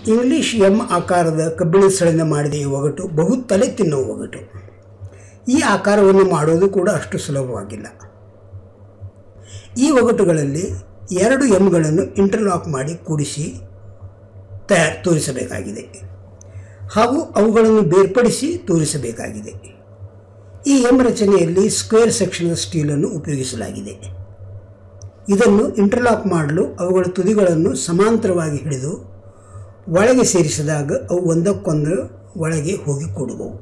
English M ಆಕಾರದ ಕಬ್ಬಿಣದ ಸಳಿಂದ ಮಾಡಿದ ಈ ಒಗಟು ಬಹು ತಲೆ ತಿನ್ನುವ ಒಗಟು ಈ ಆಕಾರವನ್ನು ಮಾಡೋದು ಕೂಡ ಅಷ್ಟು ಸುಲಭವಾಗಿಲ್ಲ ಈ ಒಗಟುಗಳಲ್ಲಿ ಎರಡು ಎಮ್ಗಳನ್ನು ಇಂಟರ್ಲಾಕ್ ಮಾಡಿ ಕೂಡಿಸಿ ತಯಾರು ತೋರಿಸಬೇಕಾಗಿದೆ ಹಾಗೂ ಅವುಗಳನ್ನು ಬೇರ್ಪಡಿಸಿ ತೋರಿಸಬೇಕಾಗಿದೆ ಈ ಎಂ ರಚನೆಯಲ್ಲಿ ಸ್ಕ್ವೇರ್ ಸೆಕ್ಷನ್ ಸ್ಟೀಲನ್ನು ಉಪಯೋಗಿಸಲಾಗಿದೆ ಇದನ್ನು ಇಂಟರ್ಲಾಕ್ ಮಾಡಲು ಅವುಗಳ ತುದಿಗಳನ್ನು ಸಮಾಂತರವಾಗಿ ಹಿಡಿದು ಒಳಗೆ ಸೇರಿಸಿದಾಗ ಅವು ಒಂದಕ್ಕೊಂದು ಒಳಗೆ ಹೋಗಿ ಕೂಡುವವು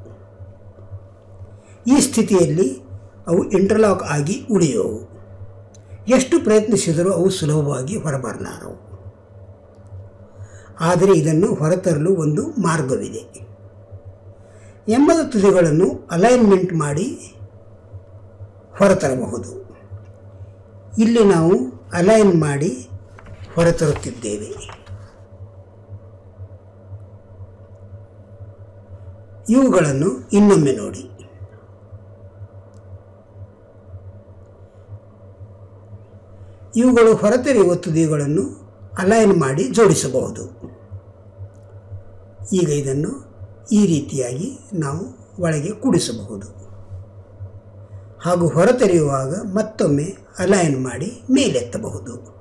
ಈ ಸ್ಥಿತಿಯಲ್ಲಿ ಅವು ಇಂಟರ್ಲಾಕ್ ಆಗಿ ಉಳಿಯುವವು ಎಷ್ಟು ಪ್ರಯತ್ನಿಸಿದರೂ ಅವು ಸುಲಭವಾಗಿ ಹೊರಬರಲಾರವು ಆದರೆ ಇದನ್ನು ಹೊರತರಲು ಒಂದು ಮಾರ್ಗವಿದೆ ಎಂಬದ ತುದಿಗಳನ್ನು ಅಲೈನ್ಮೆಂಟ್ ಮಾಡಿ ಹೊರತರಬಹುದು ಇಲ್ಲಿ ನಾವು ಅಲೈನ್ ಮಾಡಿ ಹೊರತರುತ್ತಿದ್ದೇವೆ ಇವುಗಳನ್ನು ಇನ್ನೊಮ್ಮೆ ನೋಡಿ ಇವುಗಳು ಹೊರತೆರೆಯುವ ತುದಿಗಳನ್ನು ಅಲೈನ್ ಮಾಡಿ ಜೋಡಿಸಬಹುದು ಈಗ ಇದನ್ನು ಈ ರೀತಿಯಾಗಿ ನಾವು ಒಳಗೆ ಕೂಡಿಸಬಹುದು ಹಾಗೂ ಹೊರತೆರೆಯುವಾಗ ಮತ್ತೊಮ್ಮೆ ಅಲೈನ್ ಮಾಡಿ ಮೇಲೆತ್ತಬಹುದು